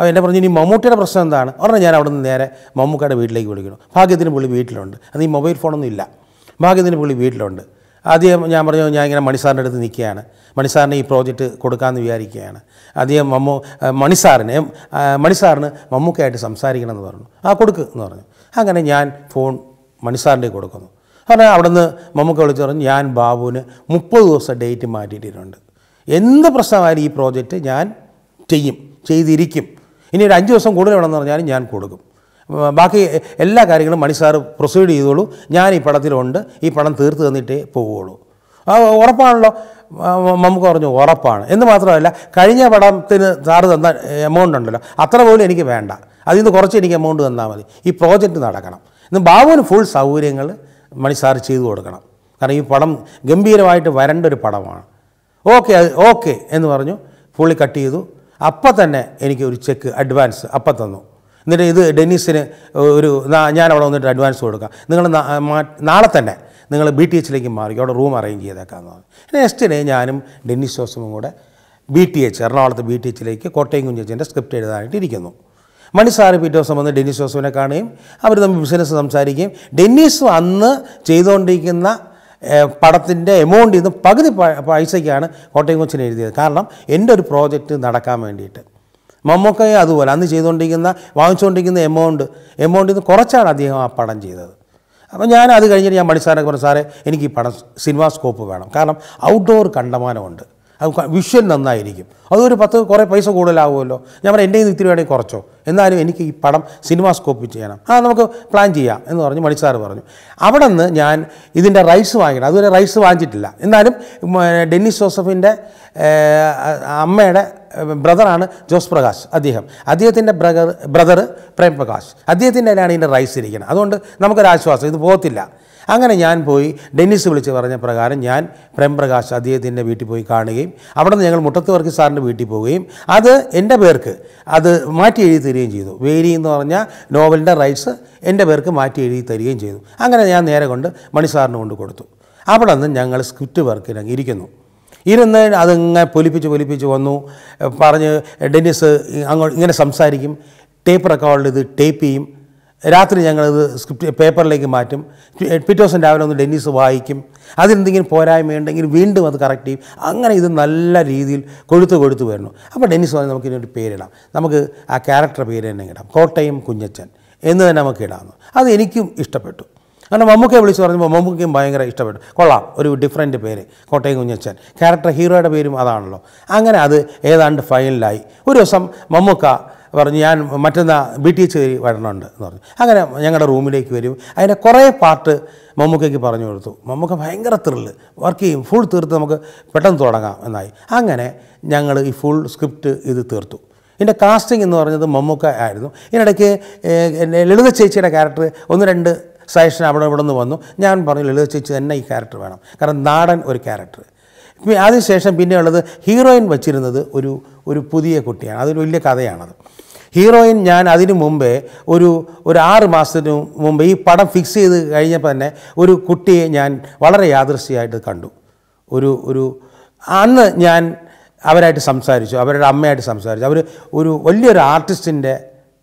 അപ്പോൾ എന്നെ പറഞ്ഞു ഇനി മമ്മൂട്ടിയുടെ പ്രശ്നം എന്താണ് ഉടനെ ഞാൻ അവിടെ നിന്ന് നേരെ മമ്മൂക്കയുടെ വീട്ടിലേക്ക് വിളിക്കണം ഭാഗ്യത്തിന് പുള്ളി വീട്ടിലുണ്ട് അത് ഈ മൊബൈൽ ഫോണൊന്നും ഇല്ല ഭാഗ്യത്തിന് പുള്ളി വീട്ടിലുണ്ട് ആദ്യം ഞാൻ പറഞ്ഞു ഞാൻ ഇങ്ങനെ മണിസാറിൻ്റെ അടുത്ത് നിൽക്കുകയാണ് മണിസാറിന് ഈ പ്രോജക്റ്റ് കൊടുക്കാമെന്ന് വിചാരിക്കുകയാണ് ആദ്യം മമ്മു ആ, മണിസാറിന് ആ, മണിസാറിന് മമ്മൂക്കയായിട്ട് സംസാരിക്കണം എന്ന് പറഞ്ഞു ആ കൊടുക്ക് എന്ന് പറഞ്ഞു അങ്ങനെ ഞാൻ ഫോൺ മണിസാറിൻ്റെ കൊടുക്കുന്നു അങ്ങനെ അവിടുന്ന് മമ്മൂക്ക വിളിച്ച് പറഞ്ഞു ഞാൻ ബാബുവിന് മുപ്പത് ദിവസം ഡേറ്റ് മാറ്റിയിട്ടിട്ടുണ്ട് എന്ത് പ്രശ്നമായാലും ഈ പ്രോജക്റ്റ് ഞാൻ ചെയ്യും ചെയ്തിരിക്കും ഇനി ഒരു അഞ്ച് ദിവസം കൂടുതൽ വേണമെന്ന് പറഞ്ഞാലും ഞാൻ കൊടുക്കും ഉം, ബാക്കി എല്ലാ കാര്യങ്ങളും മണി സാറ് പ്രൊസീഡ് ചെയ്തോളൂ ഞാൻ ഈ പടത്തിലുണ്ട് ഈ പടം തീർത്ത് തന്നിട്ടേ പോവുകയുള്ളൂ ആ ഉറപ്പാണല്ലോ ആ, നമുക്ക് പറഞ്ഞു ഉറപ്പാണ് എന്ന് മാത്രമല്ല കഴിഞ്ഞ പടത്തിന് സാറ് തന്ന എമൗണ്ട് ഉണ്ടല്ലോ അത്ര പോലും എനിക്ക് വേണ്ട അതിൽ നിന്ന് കുറച്ച് എനിക്ക് എമൗണ്ട് തന്നാൽ മതി ഈ പ്രോജക്റ്റ് നടക്കണം ഇന്ന് ബാബുവിന് ഫുൾ സൗകര്യങ്ങൾ മണി സാറ് ചെയ്തു കൊടുക്കണം കാരണം ഈ പടം ഗംഭീരമായിട്ട് വരേണ്ട ഒരു പടമാണ് ഓക്കെ ഓക്കെ എന്ന് പറഞ്ഞു പുള്ളി കട്ട് ചെയ്തു അപ്പം തന്നെ എനിക്ക് ഒരു ചെക്ക് അഡ്വാൻസ് അപ്പം തന്നു എന്നിട്ട് ഇത് ഡെന്നീസിന് ഒരു നാ- ഞാൻ അവിടെ വന്നിട്ട് അഡ്വാൻസ് കൊടുക്കാം നിങ്ങൾ നാ- മാ- നാളെ തന്നെ നിങ്ങൾ ബി ടി എച്ചിലേക്ക് മാറി അവിടെ റൂം അറേഞ്ച് ചെയ്തേക്കാമെന്ന് പറഞ്ഞു നെക്സ്റ്റ് ഡേ ഞാനും ഡെന്നിസ് ജോസഫും കൂടെ ബി ടി എച്ച് എറണാകുളത്ത് ബി ടി എച്ചിലേക്ക് കോട്ടയം കുഞ്ഞച്ചൻ്റെ സ്ക്രിപ്റ്റ് എഴുതാനായിട്ട് ഇരിക്കുന്നു മണി സാറ് പിറ്റേ ദിവസം വന്ന് ഡെന്നിസ് ജോസഫിനെ കാണുകയും അവർ തമ്മിൽ ബിസിനസ് സംസാരിക്കുകയും ഡെന്നിസ് അന്ന് ചെയ്തുകൊണ്ടിരിക്കുന്ന പടത്തിൻ്റെ എമൗണ്ടിൽ നിന്ന് പകുതി പ- പൈസയ്ക്കാണ് കോട്ടയം കൊച്ചിന് എഴുതിയത് കാരണം എൻ്റെ ഒരു പ്രോജക്റ്റ് നടക്കാൻ വേണ്ടിയിട്ട് മമ്മൂക്കയെ അതുപോലെ അന്ന് ചെയ്തുകൊണ്ടിരിക്കുന്ന വാങ്ങിച്ചുകൊണ്ടിരിക്കുന്ന എമൗണ്ട് എമൗണ്ടിൽ നിന്ന് കുറച്ചാണ് അദ്ദേഹം ആ പടം ചെയ്തത് അപ്പോൾ ഞാൻ അത് കഴിഞ്ഞിട്ട് ഞാൻ മണിസാറെ പറഞ്ഞു സാറേ എനിക്ക് ഈ പടം സിനിമാ സ്കോപ്പ് വേണം കാരണം ഔട്ട്ഡോർ കണ്ടമാനമുണ്ട് അത് വിഷ്വൽ നന്നായിരിക്കും അതൊരു പത്ത് കുറേ പൈസ കൂടുതലാവുമല്ലോ ഞാൻ പറഞ്ഞു എൻ്റെ ഇത്തിരി വേണമെങ്കിൽ കുറച്ചോ എന്നാലും എനിക്ക് ഈ പടം സിനിമാ സ്കോപ്പ് ചെയ്യണം ആ നമുക്ക് പ്ലാൻ ചെയ്യാം എന്ന് പറഞ്ഞ് മണിസാറ് പറഞ്ഞു അവിടെ നിന്ന് ഞാൻ ഇതിൻ്റെ റൈറ്റ്സ് വാങ്ങിക്കണം അതുവരെ റൈറ്റ്സ് വാങ്ങിച്ചിട്ടില്ല എന്നാലും ഉം, ഡെന്നിസ് ജോസഫിൻ്റെ ഏഹ്, അമ്മയുടെ ബ്രദറാണ് ജോസ് പ്രകാശ് അദ്ദേഹം അദ്ദേഹത്തിൻ്റെ ബ്രദർ ബ്രദർ പ്രേം പ്രകാശ് അദ്ദേഹത്തിൻ്റെ കയ്യിലാണ് ഇതിൻ്റെ റൈറ്റ്സ് ഇരിക്കുന്നത് അതുകൊണ്ട് നമുക്കൊരാശ്വാസം ഇത് പോകത്തില്ല അങ്ങനെ ഞാൻ പോയി ഡെന്നിസ് വിളിച്ച് പറഞ്ഞ പ്രകാരം ഞാൻ പ്രേം പ്രകാശ് അദ്ദേഹത്തിൻ്റെ വീട്ടിൽ പോയി കാണുകയും അവിടെ നിന്ന് ഞങ്ങൾ മുട്ടത്ത് വർക്കി സാറിൻ്റെ വീട്ടിൽ പോവുകയും അത് എൻ്റെ പേർക്ക് അത് മാറ്റി എഴുതി തരികയും ചെയ്തു വേരി എന്ന് പറഞ്ഞ നോവലിൻ്റെ റൈറ്റ്സ് എൻ്റെ പേർക്ക് മാറ്റി എഴുതി തരികയും ചെയ്തു അങ്ങനെ ഞാൻ നേരെ കൊണ്ട് മണി സാറിന് കൊണ്ട് കൊടുത്തു അവിടെ നിന്ന് ഞങ്ങൾ സ്ക്രിപ്റ്റ് വർക്കിന് ഇരിക്കുന്നു ഇരുന്ന് അതിങ്ങനെ പൊലിപ്പിച്ച് പൊലിപ്പിച്ച് വന്നു പറഞ്ഞ് ഡെന്നിസ് അങ്ങോട്ട് ഇങ്ങനെ സംസാരിക്കും ടേപ്പ് റെക്കോർഡ് ഇത് ടേപ്പ് ചെയ്യും രാത്രി ഞങ്ങളിത് സ്ക്രിപ്റ്റ് പേപ്പറിലേക്ക് മാറ്റും പിറ്റേ ദിവസം രാവിലെ ഒന്ന് ഡെന്നിസ് വായിക്കും അതിലെന്തെങ്കിലും പോരായ്മയുണ്ടെങ്കിൽ വീണ്ടും അത് കറക്റ്റ് ചെയ്യും അങ്ങനെ ഇത് നല്ല രീതിയിൽ കൊഴുത്ത് കൊഴുത്ത് വരുന്നു അപ്പോൾ ഡെന്നിസ് പറഞ്ഞ് നമുക്ക് ഇതിനൊരു പേരിടാം നമുക്ക് ആ ക്യാരക്ടർ പേര് തന്നെ ഇടാം കോട്ടയം കുഞ്ഞച്ചൻ എന്ന് തന്നെ നമുക്ക് ഇടാമെന്ന് അത് എനിക്കും ഇഷ്ടപ്പെട്ടു അങ്ങനെ മമ്മൂക്കയെ വിളിച്ച് പറഞ്ഞപ്പോൾ മമ്മൂക്കയും ഭയങ്കര ഇഷ്ടപ്പെട്ടു കൊള്ളാം ഒരു ഡിഫറെൻറ്റ് പേര് കോട്ടയം കുഞ്ഞച്ചൻ ക്യാരക്ടർ ഹീറോയുടെ പേരും അതാണല്ലോ അങ്ങനെ അത് ഏതാണ്ട് ഫൈനലായി ഒരു ദിവസം മമ്മൂക്ക പറഞ്ഞു ഞാൻ മറ്റന്നാ ബി ടി എച്ച് വരണമുണ്ട് എന്ന് പറഞ്ഞു അങ്ങനെ ഞങ്ങളുടെ റൂമിലേക്ക് വരും അതിൻ്റെ കുറേ പാട്ട് മമ്മൂക്കയ്ക്ക് പറഞ്ഞു കൊടുത്തു മമ്മൂക്ക ഭയങ്കര ത്രില്ല് വർക്ക് ചെയ്യും ഫുൾ തീർത്ത് നമുക്ക് പെട്ടെന്ന് തുടങ്ങാം എന്നായി അങ്ങനെ ഞങ്ങൾ ഈ ഫുൾ സ്ക്രിപ്റ്റ് ഇത് തീർത്തു ഇതിൻ്റെ കാസ്റ്റിംഗ് എന്ന് പറഞ്ഞത് മമ്മൂക്ക ആയിരുന്നു ഇതിനിടയ്ക്ക് ഏഹ്, എന്നെ ലളിത ചേച്ചിയുടെ ക്യാരക്ടർ ഒന്ന് രണ്ട് സജഷൻ അവിടെ ഇവിടെ നിന്ന് വന്നു ഞാൻ പറഞ്ഞു ലളിത ചേച്ചി തന്നെ ഈ ക്യാരക്ടർ വേണം കാരണം നാടൻ ഒരു ക്യാരക്ടർ പിന്നെ അതിനുശേഷം പിന്നെയുള്ളത് ഹീറോയിൻ വച്ചിരുന്നത് ഒരു ഒരു പുതിയ കുട്ടിയാണ് അതൊരു വലിയ കഥയാണത് ഹീറോയിൻ ഞാൻ അതിനു മുമ്പേ ഒരു ഒരു ആറ് മാസത്തിന് മുമ്പ് ഈ പടം ഫിക്സ് ചെയ്ത് കഴിഞ്ഞപ്പോൾ തന്നെ ഒരു കുട്ടിയെ ഞാൻ വളരെ യാദൃശ്യമായിട്ട് കണ്ടു ഒരു ഒരു അന്ന് ഞാൻ അവരായിട്ട് സംസാരിച്ചു അവരുടെ അമ്മയായിട്ട് സംസാരിച്ചു അവർ ഒരു വലിയൊരു ആർട്ടിസ്റ്റിൻ്റെ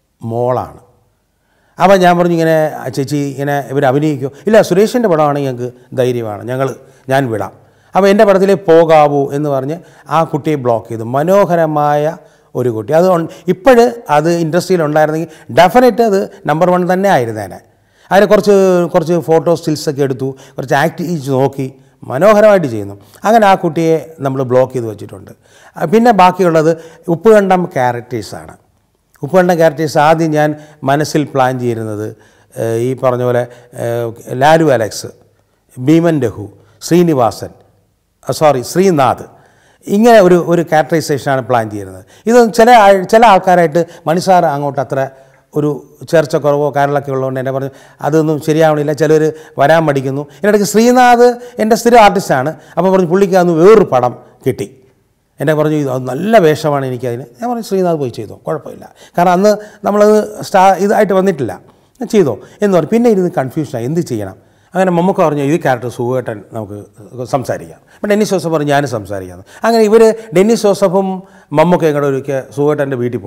മോളാണ് അപ്പോൾ ഞാൻ പറഞ്ഞു ഇങ്ങനെ ചേച്ചി ഇങ്ങനെ ഇവർ അഭിനയിക്കും ഇല്ല സുരേഷിൻ്റെ പടമാണെങ്കിൽ ഞങ്ങൾക്ക് ധൈര്യമാണ് ഞങ്ങൾ ഞാൻ വിടാം അപ്പോൾ എൻ്റെ പടത്തിലെ പോകാവൂ എന്ന് പറഞ്ഞ് ആ കുട്ടിയെ ബ്ലോക്ക് ചെയ്തു മനോഹരമായ ഒരു കുട്ടി അത് ഇപ്പോഴ് അത് ഇൻഡസ്ട്രിയിൽ ഉണ്ടായിരുന്നെങ്കിൽ ഡെഫിനറ്റ് അത് നമ്പർ വൺ തന്നെ ആയിരുന്നേനെ അതിന് കുറച്ച് കുറച്ച് ഫോട്ടോ സ്റ്റിൽസൊക്കെ എടുത്തു കുറച്ച് ആക്ട് ചെയ്ത് നോക്കി മനോഹരമായിട്ട് ചെയ്യുന്നു അങ്ങനെ ആ കുട്ടിയെ നമ്മൾ ബ്ലോക്ക് ചെയ്ത് വെച്ചിട്ടുണ്ട് ആ, പിന്നെ ബാക്കിയുള്ളത് ഉപ്പുകണ്ടം ക്യാരക്ടേഴ്സാണ് ഉപ്പുകണ്ടം ക്യാരക്ടേഴ്സ് ആദ്യം ഞാൻ മനസ്സിൽ പ്ലാൻ ചെയ്യുന്നത് ഏഹ്, ഈ പറഞ്ഞ പോലെ ഏഹ്, ലാലു അലക്സ് ഭീമൻ രഘു ശ്രീനിവാസൻ സോറി ശ്രീനാഥ് ഇങ്ങനെ ഒരു ഒരു ക്യാരക്ടറൈസേഷനാണ് പ്ലാൻ ചെയ്യുന്നത് ഇത് ചില ആൾ- ചില ആൾക്കാരായിട്ട് മണിസാർ അങ്ങോട്ട് അത്ര ഒരു ചേർച്ചക്കുറവോ കാര്യങ്ങളൊക്കെ ഉള്ളതുകൊണ്ട് എന്നെ പറഞ്ഞു അതൊന്നും ശരിയാവണില്ല ചിലർ വരാൻ മടിക്കുന്നു ഇതിനിടയ്ക്ക് ശ്രീനാഥ് എൻ്റെ സ്ഥിരം ആർട്ടിസ്റ്റാണ് അപ്പോൾ പറഞ്ഞു പുള്ളിക്ക് അന്ന് വേറൊരു പടം കിട്ടി എന്നെ പറഞ്ഞു ഇത് അത് നല്ല വേഷമാണ് എനിക്കതിന് ഞാൻ പറഞ്ഞു ശ്രീനാഥ് പോയി ചെയ്തോ കുഴപ്പമില്ല കാരണം അന്ന് നമ്മളത് സ്റ്റാ ഇതായിട്ട് വന്നിട്ടില്ല ഞാൻ ചെയ്തോ എന്ന് പറഞ്ഞു പിന്നെ ഇരുന്ന് കൺഫ്യൂഷനായി എന്ത് ചെയ്യണം അങ്ങനെ മമ്മൂക്ക പറഞ്ഞു ഈ ക്യാരക്ടർ സുഖേട്ടൻ നമുക്ക് സംസാരിക്കാം അപ്പം ഡെന്നിസ് ജോസഫ് പറഞ്ഞു ഞാനും സംസാരിക്കാം അങ്ങനെ ഇവർ ഡെന്നിസ് ജോസഫും മമ്മൂക്കയും കൂടെ ഒരിക്കൽ സുഖേട്ടൻ്റെ വീട്ടിൽ പോകണം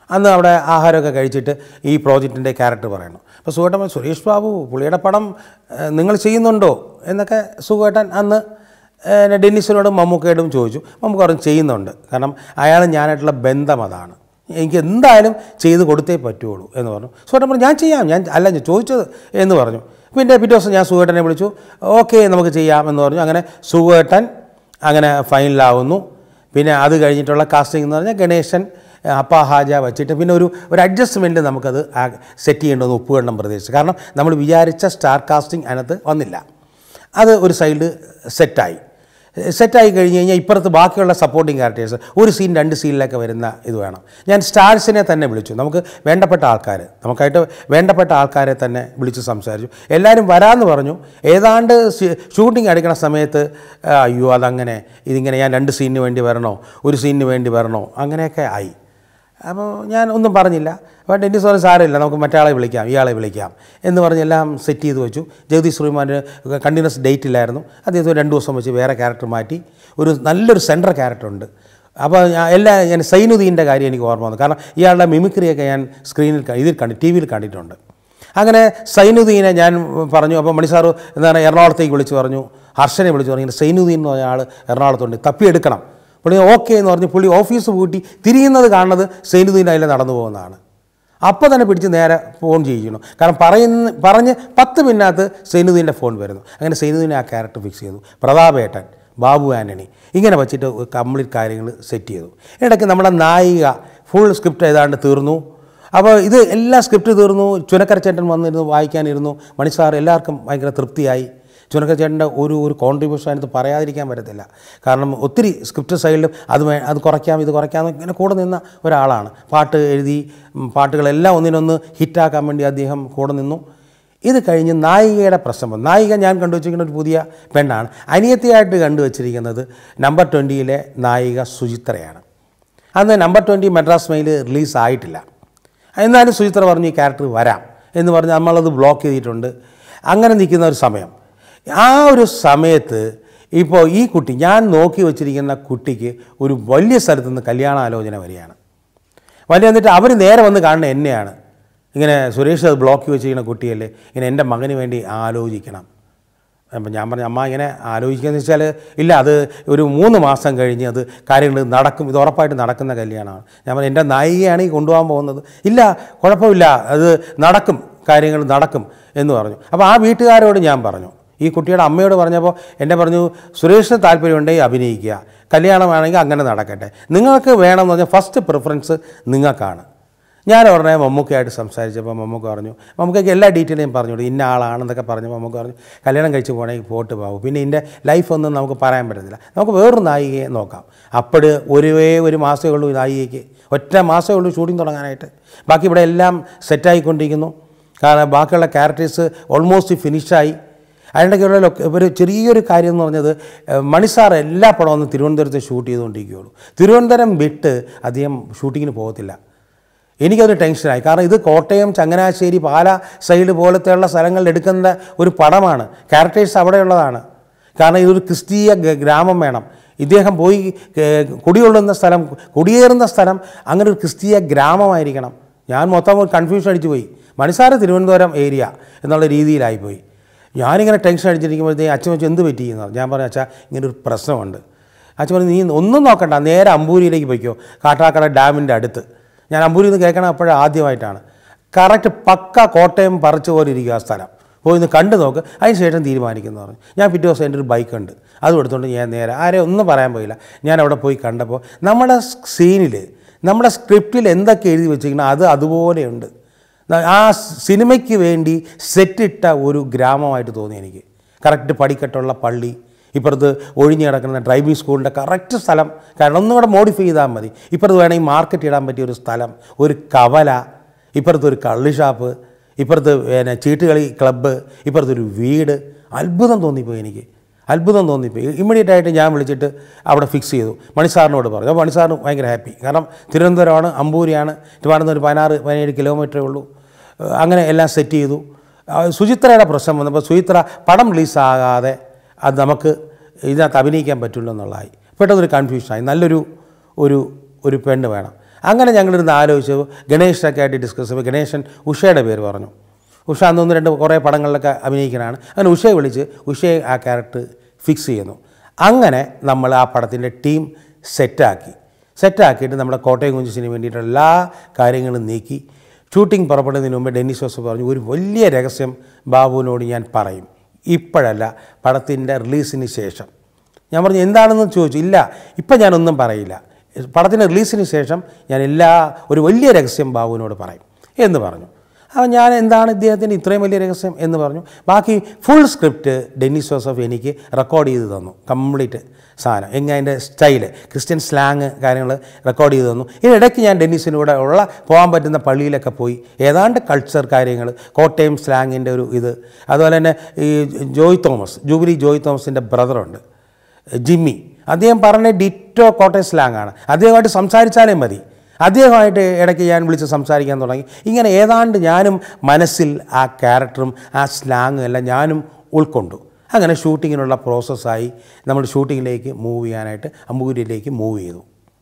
അന്ന് അവിടെ ആഹാരമൊക്കെ കഴിച്ചിട്ട് ഈ പ്രോജക്റ്റിൻ്റെ ക്യാരക്ടർ പറയണം അപ്പോൾ സുഖേട്ടൻ പറഞ്ഞു, സുരേഷ് ബാബു പുള്ളിയുടെ പടം ഏഹ്, നിങ്ങൾ ചെയ്യുന്നുണ്ടോ എന്നൊക്കെ സുഖേട്ടൻ അന്ന് ഏഹ്, ഡെന്നിസിനോടും മമ്മൂക്കയോടും ചോദിച്ചു മമ്മൂക്ക പറഞ്ഞു ചെയ്യുന്നുണ്ട് കാരണം അയാൾ ഞാനായിട്ടുള്ള ബന്ധം അതാണ് എനിക്ക് എന്തായാലും ചെയ്ത് കൊടുത്തേ പറ്റുള്ളൂ എന്ന് പറഞ്ഞു സുഖേട്ടൻ പറഞ്ഞു ഞാൻ ചെയ്യാം ഞാൻ അല്ല ഞാൻ ചോദിച്ചത് എന്ന് പറഞ്ഞു പിന്നെ പിറ്റേ ദിവസം ഞാൻ സുഖേട്ടനെ വിളിച്ചു ഓക്കെ നമുക്ക് ചെയ്യാം എന്ന് പറഞ്ഞു അങ്ങനെ സുഖേട്ടൻ അങ്ങനെ ഫൈനലാവുന്നു പിന്നെ അത് കഴിഞ്ഞിട്ടുള്ള കാസ്റ്റിംഗ് എന്ന് പറഞ്ഞാൽ ഗണേശൻ അപ്പ ഹാജ വെച്ചിട്ട് പിന്നെ ഒരു ഒരു അഡ്ജസ്റ്റ്മെൻറ്റ് നമുക്കത് സെറ്റ് ചെയ്യേണ്ടത് ഉപ്പുകണ്ണം പ്രദേശത്ത് കാരണം നമ്മൾ വിചാരിച്ച സ്റ്റാർ കാസ്റ്റിംഗ് അതിനകത്ത് വന്നില്ല അത് ഒരു സൈഡ് സെറ്റായി സെറ്റായി കഴിഞ്ഞ് കഴിഞ്ഞാൽ ഇപ്പുറത്ത് ബാക്കിയുള്ള സപ്പോർട്ടിങ് ക്യാരക്ടേഴ്സ് ഒരു സീൻ രണ്ട് സീനിലൊക്കെ വരുന്ന ഇത് വേണം ഞാൻ സ്റ്റാർസിനെ തന്നെ വിളിച്ചു നമുക്ക് വേണ്ടപ്പെട്ട ആൾക്കാർ നമുക്കായിട്ട് വേണ്ടപ്പെട്ട ആൾക്കാരെ തന്നെ വിളിച്ച് സംസാരിച്ചു എല്ലാവരും വരാമെന്ന് പറഞ്ഞു ഏതാണ്ട് ഷൂട്ടിംഗ് എടുക്കുന്ന സമയത്ത് ആ, അയ്യോ അതങ്ങനെ ഇതിങ്ങനെ ഞാൻ രണ്ട് സീനിന് വേണ്ടി വരണോ ഒരു സീനിന് വേണ്ടി വരണോ അങ്ങനെയൊക്കെ ആയി അപ്പോൾ ഞാൻ ഒന്നും പറഞ്ഞില്ല അപ്പോൾ ഡെന്നിസ് പറഞ്ഞു സാരമില്ല നമുക്ക് മറ്റേ വിളിക്കാം ഇയാളെ വിളിക്കാം എന്ന് പറഞ്ഞ് എല്ലാം സെറ്റ് ചെയ്ത് വെച്ചു ജഗദീഷ് ശ്രീമാൻ്റെ കണ്ടിന്യൂസ് ഡേറ്റ് ഇല്ലായിരുന്നു അദ്ദേഹത്തിന് രണ്ട് ദിവസം വെച്ച് വേറെ ക്യാരക്ടർ മാറ്റി ഒരു നല്ലൊരു സെൻട്രൽ ക്യാരക്ടർ ഉണ്ട് അപ്പോൾ ഞാൻ എല്ലാ ഞാൻ സൈനുദ്ദീൻ്റെ കാര്യം എനിക്ക് ഓർമ്മ വന്നു കാരണം ഇയാളുടെ മിമിക്രിയൊക്കെ ഞാൻ സ്ക്രീനിൽ ക- ഇതിൽ കണ്ടി ടി വിയിൽ കണ്ടിട്ടുണ്ട് അങ്ങനെ സൈനുദ്ദീനെ ഞാൻ പറഞ്ഞു അപ്പോൾ മണിസാറ് എന്താണ് എറണാകുളത്തേക്ക് വിളിച്ച് പറഞ്ഞു ഹർഷനെ വിളിച്ച് പറഞ്ഞു ഇങ്ങനെ സൈനുദ്ദീൻ എന്ന് പറഞ്ഞ ആൾ എറണാകുളത്തുണ്ട് തപ്പിയെടുക്കണം പുള്ളി ഓക്കെ എന്ന് പറഞ്ഞ് പുള്ളി ഓഫീസ് പൂട്ടി തിരിയുന്നത് കാണുന്നത് സൈനുദ്ദീൻ അതിലെ നടന്നു പോകുന്നതാണ് അപ്പോൾ തന്നെ പിടിച്ച് നേരെ ഫോൺ ചെയ്യിക്കണം കാരണം പറയുന്ന പറഞ്ഞ് പത്ത് മിനിറ്റിനകത്ത് സൈനുദ്ദീൻ്റെ ഫോൺ വരുന്നു അങ്ങനെ സൈനുദ്ദീനെ ആ ക്യാരക്ടർ ഫിക്സ് ചെയ്തു പ്രതാപേട്ടൻ ബാബു ആൻ്റണി ഇങ്ങനെ വെച്ചിട്ട് കംപ്ലീറ്റ് കാര്യങ്ങൾ സെറ്റ് ചെയ്തു ഇടയ്ക്ക് നമ്മുടെ നായിക ഫുൾ സ്ക്രിപ്റ്റ് ഏതാണ്ട് തീർന്നു അപ്പോൾ ഇത് എല്ലാ സ്ക്രിപ്റ്റ് തീർന്നു ചുനക്കരച്ചേട്ടൻ വന്നിരുന്നു വായിക്കാനിരുന്നു മണിസാർ എല്ലാവർക്കും ഭയങ്കര തൃപ്തിയായി ചുനക്കരച്ചേട്ടൻ്റെ ഒരു ഒരു കോൺട്രിബ്യൂഷൻ അതിനകത്ത് പറയാതിരിക്കാൻ പറ്റത്തില്ല കാരണം ഒത്തിരി സ്ക്രിപ്റ്റ് സൈഡിലും അത് വേ അത് കുറയ്ക്കാം ഇത് കുറയ്ക്കാം എന്ന് ഇങ്ങനെ കൂടെ നിന്ന ഒരാളാണ് പാട്ട് എഴുതി ഉം, പാട്ടുകളെല്ലാം ഒന്നിനൊന്ന് ഹിറ്റാക്കാൻ വേണ്ടി അദ്ദേഹം കൂടെ നിന്നു ഇത് കഴിഞ്ഞ് നായികയുടെ പ്രശ്നം വന്നു നായിക ഞാൻ കണ്ടുവച്ചിരിക്കുന്ന ഒരു പുതിയ പെണ്ണാണ് അനിയത്തിയായിട്ട് കണ്ടുവച്ചിരിക്കുന്നത് നമ്പർ ട്വൻറ്റിയിലെ നായിക സുചിത്രയാണ് അന്ന് number twenty Madras mail release ആയിട്ടില്ല എന്നാലും സുചിത്ര പറഞ്ഞു ഈ ക്യാരക്ടർ വരാം എന്ന് പറഞ്ഞ് നമ്മളത് ബ്ലോക്ക് ചെയ്തിട്ടുണ്ട് അങ്ങനെ നിൽക്കുന്ന ഒരു സമയം ആ ഒരു സമയത്ത് ഇപ്പോൾ ഈ കുട്ടി ഞാൻ നോക്കി വച്ചിരിക്കുന്ന കുട്ടിക്ക് ഒരു വലിയ സ്ഥലത്ത് നിന്ന് കല്യാണാലോചന വരികയാണ് വലിയ എന്നിട്ട് അവർ നേരെ വന്ന് കാണുന്ന എന്നെയാണ് ഇങ്ങനെ സുരേഷ് അത് ബ്ലോക്ക് വെച്ചിരിക്കുന്ന കുട്ടിയല്ലേ ഇങ്ങനെ എൻ്റെ മകന് വേണ്ടി ആലോചിക്കണം അപ്പം ഞാൻ പറഞ്ഞു അമ്മ ഇങ്ങനെ ആലോചിക്കുകയെന്ന് വെച്ചാൽ ഇല്ല അത് ഒരു മൂന്ന് മാസം കഴിഞ്ഞ് അത് കാര്യങ്ങൾ നടക്കും ഇത് ഉറപ്പായിട്ട് നടക്കുന്ന കല്യാണമാണ് ഞാൻ പറഞ്ഞു എൻ്റെ നായികയാണ് ഈ കൊണ്ടുപോകാൻ പോകുന്നത് ഇല്ല കുഴപ്പമില്ല അത് നടക്കും കാര്യങ്ങൾ നടക്കും എന്ന് പറഞ്ഞു അപ്പോൾ ആ വീട്ടുകാരോട് ഞാൻ പറഞ്ഞു ഈ കുട്ടിയുടെ അമ്മയോട് പറഞ്ഞപ്പോൾ എന്നെ പറഞ്ഞു സുരേഷിന് താല്പര്യമുണ്ടെങ്കിൽ അഭിനയിക്കുക കല്യാണമാണെങ്കിൽ അങ്ങനെ നടക്കട്ടെ നിങ്ങൾക്ക് വേണമെന്ന് പറഞ്ഞാൽ ഫസ്റ്റ് പ്രിഫറൻസ് നിങ്ങൾക്കാണ് ഞാൻ ഉടനെ മമ്മൂക്കയായിട്ട് സംസാരിച്ചപ്പോൾ മമ്മൂക്ക പറഞ്ഞു മമ്മൂക്കയ്ക്ക് എല്ലാ ഡീറ്റെയിലും പറഞ്ഞു കൊടുത്തു. ഇന്ന ആളാണെന്നൊക്കെ പറഞ്ഞു മമ്മൂക്ക പറഞ്ഞു കല്യാണം കഴിച്ച് പോകണമെങ്കിൽ പോട്ട് പോകും പിന്നെ ഇതിൻ്റെ ലൈഫൊന്നും നമുക്ക് പറയാൻ പറ്റത്തില്ല നമുക്ക് വേറൊരു നായികയെ നോക്കാം അപ്പോൾ ഒരുവേ ഒരു മാസമേ ഉള്ളൂ ഈ നായികയ്ക്ക് ഒറ്റ മാസമേ ഉള്ളൂ ഷൂട്ടിംഗ് തുടങ്ങാനായിട്ട് ബാക്കി ഇവിടെ എല്ലാം സെറ്റായിക്കൊണ്ടിരിക്കുന്നു കാരണം ബാക്കിയുള്ള ക്യാരക്ടേഴ്സ് ഓൾമോസ്റ്റ് ഫിനിഷായി അതിനിടയ്ക്കുള്ള ലൊക്ക- ഒരു ചെറിയൊരു കാര്യം എന്ന് പറഞ്ഞത് ഏഹ്, മണിസാർ എല്ലാ പടവും ഒന്ന് തിരുവനന്തപുരത്ത് ഷൂട്ട് ചെയ്തുകൊണ്ടിരിക്കുകയുള്ളൂ തിരുവനന്തപുരം വിട്ട് അധികം ഷൂട്ടിങ്ങിന് പോകത്തില്ല എനിക്കതൊരു ടെൻഷനായി കാരണം ഇത് കോട്ടയം ചങ്ങനാശ്ശേരി പാല സൈഡ് പോലത്തെയുള്ള സ്ഥലങ്ങളിൽ എടുക്കുന്ന ഒരു പടമാണ് ക്യാരക്ടേഴ്സ് അവിടെയുള്ളതാണ് കാരണം ഇതൊരു ക്രിസ്തീയ ഗ- ഗ്രാമം വേണം ഇദ്ദേഹം പോയി ഏഹ്, കുടികൊള്ളുന്ന സ്ഥലം കുടിയേറുന്ന സ്ഥലം അങ്ങനെ ഒരു ക്രിസ്തീയ ഗ്രാമമായിരിക്കണം ഞാൻ മൊത്തം ഒരു കൺഫ്യൂഷൻ അടിച്ചു പോയി മണിസാറ് തിരുവനന്തപുരം ഏരിയ എന്നുള്ള രീതിയിലായിപ്പോയി ഞാനിങ്ങനെ ടെൻഷൻ അടിച്ചിരിക്കുമ്പോഴത്തേക്ക് അച്ഛൻ വെച്ച് എന്ത് പറ്റിയെന്ന് ഞാൻ പറഞ്ഞു അച്ഛാ ഇങ്ങനെ ഒരു പ്രശ്നമുണ്ട് അച്ഛൻ പറഞ്ഞു നീ ഒന്നും നോക്കണ്ട നേരെ അമ്പൂരിയിലേക്ക് പോയിക്കോ കാട്ടാക്കട ഡാമിൻ്റെ അടുത്ത് ഞാൻ അമ്പൂരിൽ നിന്ന് കേൾക്കണം അപ്പോഴേ ആദ്യമായിട്ടാണ് കറക്റ്റ് പക്ക കോട്ടയം പറിച്ച പോലെ ഇരിക്കുക ആ സ്ഥലം പോയി ഒന്ന് കണ്ടു നോക്ക് അതിന് ശേഷം തീരുമാനിക്കുന്നു പറഞ്ഞു ഞാൻ പിറ്റേ ദിവസം എൻ്റെ ഒരു ബൈക്ക് ഉണ്ട് അതും എടുത്തുകൊണ്ട് ഞാൻ നേരെ ആരെയും ഒന്നും പറയാൻ പോയില്ല ഞാൻ അവിടെ പോയി കണ്ടപ്പോൾ നമ്മുടെ സീനിൽ നമ്മുടെ സ്ക്രിപ്റ്റിൽ എന്തൊക്കെ എഴുതി വെച്ചിരിക്കണം അത് അതുപോലെയുണ്ട് ന- ആ സിനിമയ്ക്ക് വേണ്ടി സെറ്റിട്ട ഒരു ഗ്രാമമായിട്ട് തോന്നി എനിക്ക് കറക്റ്റ് പടിക്കെട്ടുള്ള പള്ളി ഇപ്പുറത്ത് ഒഴിഞ്ഞു കിടക്കുന്ന ഡ്രൈവിംഗ് സ്കൂളിൻ്റെ കറക്റ്റ് സ്ഥലം കാരണം ഒന്നും കൂടെ മോഡിഫൈ ചെയ്താൽ മതി ഇപ്പുറത്ത് വേണമെങ്കിൽ മാർക്കറ്റ് ഇടാൻ പറ്റിയ ഒരു സ്ഥലം ഒരു കവല ഇപ്പുറത്ത് ഒരു കള്ളി ഷാപ്പ് ഇപ്പുറത്ത് പിന്നെ ചീട്ടുകളി ക്ലബ്ബ് ഇപ്പുറത്തൊരു വീട് അത്ഭുതം തോന്നിപ്പോയി എനിക്ക് അത്ഭുതം തോന്നിപ്പോയി ഇമ്മീഡിയറ്റ് ആയിട്ട് ഞാൻ വിളിച്ചിട്ട് അവിടെ ഫിക്സ് ചെയ്തു മണിസാറിനോട് പറഞ്ഞു അപ്പോൾ മണിസാറിന് ഭയങ്കര ഹാപ്പി കാരണം തിരുവനന്തപുരമാണ് അമ്പൂരിയാണ് ട്രിവാൻഡ്രം ഒരു പതിനാറ് പതിനേഴ് കിലോമീറ്ററേ ഉള്ളൂ ഏഹ് അങ്ങനെ എല്ലാം സെറ്റ് ചെയ്തു ആ, സുചിത്രയുടെ പ്രശ്നം വന്നപ്പോൾ സുചിത്ര പടം റിലീസാകാതെ അത് നമുക്ക് ഇതിനകത്ത് അഭിനയിക്കാൻ പറ്റില്ല എന്നുള്ളതായി പെട്ടെന്നൊരു കൺഫ്യൂഷനായി നല്ലൊരു ഒരു ഒരു പെണ്ണ് വേണം അങ്ങനെ ഞങ്ങളിരുന്ന് ആലോചിച്ചു ഗണേഷിനൊക്കെ ആയിട്ട് ഡിസ്കസ് ചെയ്യുമ്പോൾ ഗണേശൻ ഉഷയുടെ പേര് പറഞ്ഞു ഉഷ അന്ന് ഒന്ന് രണ്ട് കുറേ പടങ്ങളിലൊക്കെ അഭിനയിക്കണതാണ് അങ്ങനെ ഉഷയെ വിളിച്ച് ഉഷയെ ആ ക്യാരക്ടർ ഫിക്സ് ചെയ്യുന്നു അങ്ങനെ നമ്മൾ ആ പടത്തിൻ്റെ ടീം സെറ്റാക്കി സെറ്റാക്കിയിട്ട് നമ്മുടെ കോട്ടയം കുഞ്ചിന് വേണ്ടിയിട്ടുള്ള എല്ലാ കാര്യങ്ങളും നീക്കി ഷൂട്ടിംഗ് പുറപ്പെടുന്നതിന് മുമ്പ് ഡെന്നിസ് ജോസഫ് പറഞ്ഞു ഒരു വലിയ രഹസ്യം ബാബുവിനോട് ഞാൻ പറയും ഇപ്പോഴല്ല പടത്തിൻ്റെ റിലീസിന് ശേഷം ഞാൻ പറഞ്ഞു എന്താണെന്ന് ചോദിച്ചു ഇല്ല ഇപ്പം ഞാനൊന്നും പറയില്ല പടത്തിൻ്റെ റിലീസിന് ശേഷം ഞാൻ എല്ലാ ഒരു വലിയ രഹസ്യം ബാബുവിനോട് പറയും എന്ന് പറഞ്ഞു അപ്പോൾ ഞാൻ എന്താണ് ഇദ്ദേഹത്തിൻ്റെ ഇത്രയും വലിയ രഹസ്യം എന്ന് പറഞ്ഞു ബാക്കി ഫുൾ സ്ക്രിപ്റ്റ് ഡെന്നിസ് ജോസഫ് എനിക്ക് റെക്കോർഡ് ചെയ്ത് തന്നു കംപ്ലീറ്റ് സാധനം എങ്ങനെ അതിൻ്റെ സ്റ്റൈല് ക്രിസ്ത്യൻ സ്ലാങ് കാര്യങ്ങൾ റെക്കോർഡ് ചെയ്ത് തന്നു ഇതിനിടയ്ക്ക് ഞാൻ ഡെന്നിസിൻ്റെ കൂടെ ഉള്ള പോകാൻ പറ്റുന്ന പള്ളിയിലൊക്കെ പോയി ഏതാണ്ട് കൾച്ചർ കാര്യങ്ങൾ കോട്ടയം സ്ലാങ്ങിൻ്റെ ഒരു ഇത് അതുപോലെ തന്നെ ഈ ജോയ് തോമസ് ജൂബിലി ജോയ് തോമസിൻ്റെ ബ്രദറുണ്ട് ജിമ്മി അദ്ദേഹം പറഞ്ഞ ഡിറ്റോ കോട്ടയം സ്ലാങ് ആണ് അദ്ദേഹമായിട്ട് സംസാരിച്ചാലേ മതി അദ്ദേഹമായിട്ട് ഇടയ്ക്ക് ഞാൻ വിളിച്ച് സംസാരിക്കാൻ തുടങ്ങി ഇങ്ങനെ ഏതാണ്ട് ഞാനും മനസ്സിൽ ആ ക്യാരക്ടറും ആ സ്ലാങ്ങും എല്ലാം ഞാനും ഉൾക്കൊണ്ടു അങ്ങനെ ഷൂട്ടിങ്ങിനുള്ള പ്രോസസ്സായി നമ്മൾ ഷൂട്ടിങ്ങിലേക്ക് മൂവ് ചെയ്യാനായിട്ട് അമ്പൂരിയിലേക്ക് മൂവ് ചെയ്തു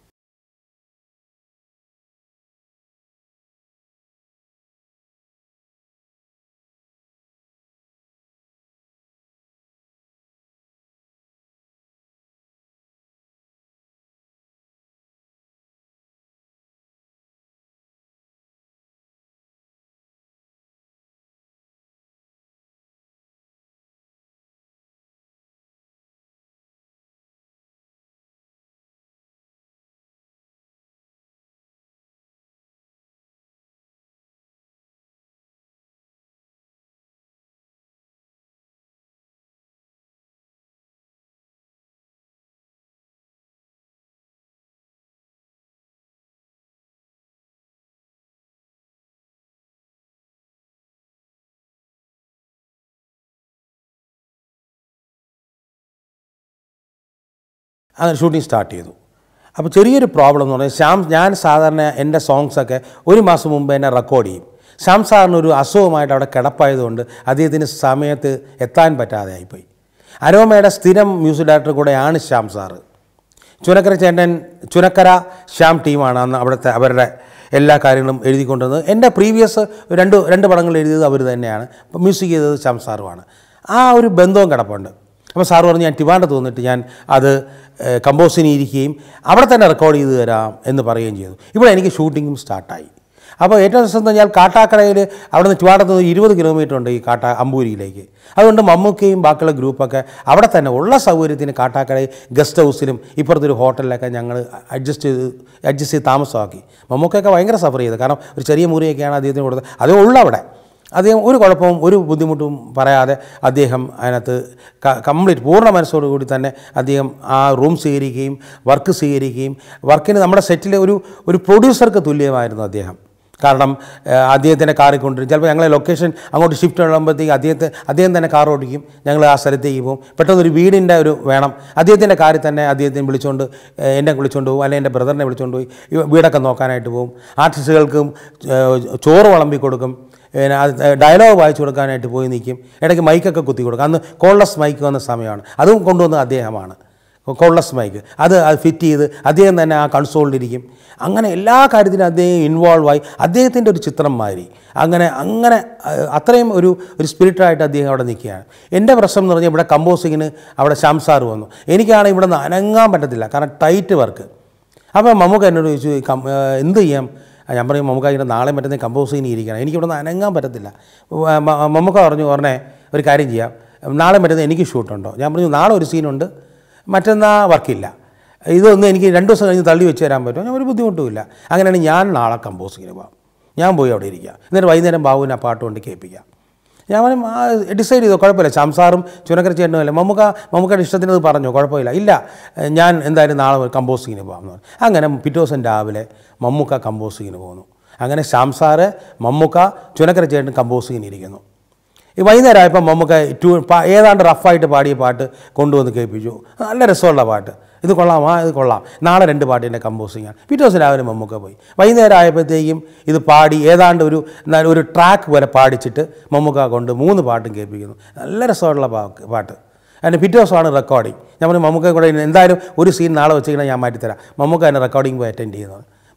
അങ്ങനെ ഷൂട്ടിംഗ് സ്റ്റാർട്ട് ചെയ്തു അപ്പോൾ ചെറിയൊരു പ്രോബ്ലം എന്ന് പറഞ്ഞാൽ ശ്യാം ഞാൻ സാധാരണ എൻ്റെ സോങ്സൊക്കെ ഒരു മാസം മുമ്പ് എന്നെ റെക്കോർഡ് ചെയ്യും ശ്യാം സാറിന് ഒരു അസുഖമായിട്ട് അവിടെ കിടപ്പായതുകൊണ്ട് അദ്ദേഹത്തിന് സമയത്ത് എത്താൻ പറ്റാതെ ആയിപ്പോയി അരോമയുടെ സ്ഥിരം മ്യൂസിക് ഡയറക്ടർ കൂടെയാണ് ശ്യാം സാറ് ചുനക്കര ചേട്ടൻ ചുനക്കര ശ്യാം ടീമാണ് അന്ന് അവിടുത്തെ അവരുടെ എല്ലാ കാര്യങ്ങളും എഴുതിക്കൊണ്ടിരുന്നത് എൻ്റെ പ്രീവിയസ് രണ്ട് രണ്ട് പടങ്ങൾ എഴുതിയത് അവർ തന്നെയാണ് മ്യൂസിക് ചെയ്തത് ശ്യാം സാറുമാണ് ആ ഒരു ബന്ധവും കിടപ്പുണ്ട് അപ്പോൾ സാറ് പറഞ്ഞു ഞാൻ ടിവാണ്ടത്ത് വന്നിട്ട് ഞാൻ അത് കമ്പോസിന് ഇരിക്കുകയും അവിടെ തന്നെ റെക്കോർഡ് ചെയ്ത് തരാം എന്ന് പറയുകയും ചെയ്തു ഇവിടെ എനിക്ക് ഷൂട്ടിങ്ങും സ്റ്റാർട്ടായി അപ്പോൾ ഏറ്റവും രസം എന്ന് പറഞ്ഞാൽ കാട്ടാക്കടയിൽ അവിടെ നിന്ന് ട്രിവാണ്ടത്ത് നിന്ന് ഇരുപത് കിലോമീറ്റർ ഉണ്ട് ഈ കാട്ടാ അമ്പൂരിയിലേക്ക് അതുകൊണ്ട് മമ്മൂക്കയും ബാക്കിയുള്ള ഗ്രൂപ്പൊക്കെ അവിടെ തന്നെ ഉള്ള സൗകര്യത്തിന് കാട്ടാക്കടയിൽ ഗസ്റ്റ് ഹൗസിലും ഇപ്പുറത്തൊരു ഹോട്ടലിലൊക്കെ ഞങ്ങൾ അഡ്ജസ്റ്റ് ചെയ്ത് അഡ്ജസ്റ്റ് ചെയ്ത് താമസമാക്കി മമ്മൂക്കയൊക്കെ ഭയങ്കര സഫർ ചെയ്ത് കാരണം ഒരു ചെറിയ മുറിയൊക്കെയാണ് അദ്ദേഹത്തിന് കൊടുത്തത് അതേ ഉള്ളൂ അവിടെ അദ്ദേഹം ഒരു കുഴപ്പവും ഒരു ബുദ്ധിമുട്ടും പറയാതെ അദ്ദേഹം അതിനകത്ത് കംപ്ലീറ്റ് പൂർണ്ണ മനസ്സോടുകൂടി തന്നെ അദ്ദേഹം ആ റൂം സ്വീകരിക്കുകയും വർക്ക് സ്വീകരിക്കുകയും വർക്കിന് നമ്മുടെ സെറ്റിലെ ഒരു ഒരു പ്രൊഡ്യൂസർക്ക് തുല്യമായിരുന്നു അദ്ദേഹം കാരണം ഏഹ്, അദ്ദേഹത്തിൻ്റെ കാറിൽ കൊണ്ടുവരും ചിലപ്പോൾ ഞങ്ങളെ ലൊക്കേഷൻ അങ്ങോട്ട് ഷിഫ്റ്റ് ആകുമ്പോഴത്തേക്ക് അദ്ദേഹത്തെ അദ്ദേഹം തന്നെ കാർ ഓടിക്കും ഞങ്ങൾ ആ സ്ഥലത്തേക്ക് പോകും പെട്ടെന്ന് ഒരു വീടിൻ്റെ ഒരു വേണം അദ്ദേഹത്തിൻ്റെ കാറിൽ തന്നെ അദ്ദേഹത്തിനെ വിളിച്ചുകൊണ്ട് ഏഹ്, എന്നെ വിളിച്ചുകൊണ്ട് പോകും അല്ലെങ്കിൽ എൻ്റെ ബ്രദറിനെ വിളിച്ചുകൊണ്ട് പോയി ഈ വീടൊക്കെ നോക്കാനായിട്ട് പോകും ആർട്ടിസ്റ്റുകൾക്കും ഏഹ്, ചോറ് വിളമ്പി കൊടുക്കും പിന്നെ അത് ഡയലോഗ് വായിച്ചു കൊടുക്കാനായിട്ട് പോയി നിൽക്കും ഇടയ്ക്ക് മൈക്കൊക്കെ കുത്തി കൊടുക്കും അന്ന് കോൾലെസ് മൈക്ക് വന്ന സമയമാണ് അതും കൊണ്ടുവന്നത് അദ്ദേഹമാണ് കോൾലെസ് മൈക്ക് അത് അത് ഫിറ്റ് ചെയ്ത് അദ്ദേഹം തന്നെ ആ കൺസോളിലിരിക്കും അങ്ങനെ എല്ലാ കാര്യത്തിലും അദ്ദേഹം ഇൻവോൾവ് ആയി അദ്ദേഹത്തിൻ്റെ ഒരു ചിത്രം മാറി അങ്ങനെ അങ്ങനെ അഹ്, അത്രയും ഒരു ഒരു സ്പിരിറ്റായിട്ട് അദ്ദേഹം അവിടെ നിൽക്കുകയാണ് എൻ്റെ പ്രശ്നം എന്ന് പറഞ്ഞാൽ ഇവിടെ കമ്പോസിങ്ങിന് അവിടെ ശംസാർ വന്നു എനിക്കാണെങ്കിൽ ഇവിടെ നിന്ന് അനങ്ങാൻ പറ്റത്തില്ല കാരണം ടൈറ്റ് വർക്ക് അപ്പോൾ മമ്മൂക്ക എന്നോട് ചോദിച്ചു "ഈ കം- ഏഹ് എന്ത് ചെയ്യാം ആ, ഞാൻ പറയും മമ്മൂക്ക ഇങ്ങനെ നാളെ മറ്റന്നേ കമ്പോസിങ്ങിന് ഇരിക്കണം എനിക്കിവിടെ നിന്ന് അനങ്ങാൻ പറ്റത്തില്ല ഉവ്വ് മ- മമ്മൂക്ക പറഞ്ഞു പറഞ്ഞേ ഒരു കാര്യം ചെയ്യാം നാളെ മറ്റന്നേ എനിക്ക് ഷൂട്ടുണ്ടോ ഞാൻ പറഞ്ഞു നാളെ ഒരു സീനുണ്ട് മറ്റന്നാ വർക്കില്ല ഇതൊന്നും എനിക്ക് രണ്ട് ദിവസം കഴിഞ്ഞ് തള്ളി വെച്ച് തരാൻ പറ്റുമോ ഞാൻ ഒരു ബുദ്ധിമുട്ടുമില്ല അങ്ങനെയാണെങ്കിൽ ഞാൻ നാളെ കമ്പോസിങ്ങിന് പോകാം ഞാൻ പോയി അവിടെ ഇരിക്കുക എന്നിട്ട് വൈകുന്നേരം ബാബുവിനെ ആ പാട്ട് കൊണ്ട് കേൾപ്പിക്കാം ഞാൻ പറയും ആ ഡിസൈഡ് ചെയ്തോ കുഴപ്പമില്ല ശംസാറും ചുനക്കര ചേട്ടനും അല്ലേ മമ്മൂക്ക മമ്മൂക്കയുടെ ഇഷ്ടത്തിന് അത് പറഞ്ഞു കുഴപ്പമില്ല ഇല്ല ഞാൻ എന്തായാലും നാളെ കമ്പോസിങ്ങിന് പോകാം എന്ന് പറഞ്ഞു അങ്ങനെ പിറ്റേ ദിവസം രാവിലെ മമ്മൂക്ക കമ്പോസിങ്ങിന് പോകുന്നു അങ്ങനെ ശംസാറ് മമ്മൂക്ക ചുനക്കര ചേട്ടൻ കമ്പോസിങ്ങിന് ഇരിക്കുന്നു ഈ വൈകുന്നേരം ആയപ്പോൾ മമ്മൂക്ക ടൂ പാ- ഏതാണ്ട് റഫായിട്ട് പാടിയ പാട്ട് കൊണ്ടുവന്ന് കേൾപ്പിച്ചു നല്ല രസമുള്ള പാട്ട് ഇത് കൊള്ളാം ആ ഇത് കൊള്ളാം നാളെ രണ്ട് പാട്ടിൻ്റെ കമ്പോസിങ് ആണ് പിറ്റേ ദിവസം രാവിലെ മമ്മൂക്ക പോയി വൈകുന്നേരം ആയപ്പോഴത്തേക്കും ഇത് പാടി ഏതാണ്ട് ഒരു ന- ഒരു ട്രാക്ക് വരെ പാടിച്ചിട്ട് മമ്മൂക്ക കൊണ്ട് മൂന്ന് പാട്ടും കേൾപ്പിക്കുന്നു നല്ല രസമുള്ള പാ- പാട്ട് അതിന് പിറ്റേ ദിവസമാണ് റെക്കോർഡിങ് ഞാൻ പറഞ്ഞു മമ്മൂക്ക കൂടെ ഇനി എന്തായാലും ഒരു സീൻ നാളെ വെച്ചിങ്ങനെ ഞാൻ മാറ്റിത്തരാം മമ്മൂക്ക അതിന് റെക്കോർഡിങ് പോയി അറ്റൻഡ് ചെയ്യുന്നത്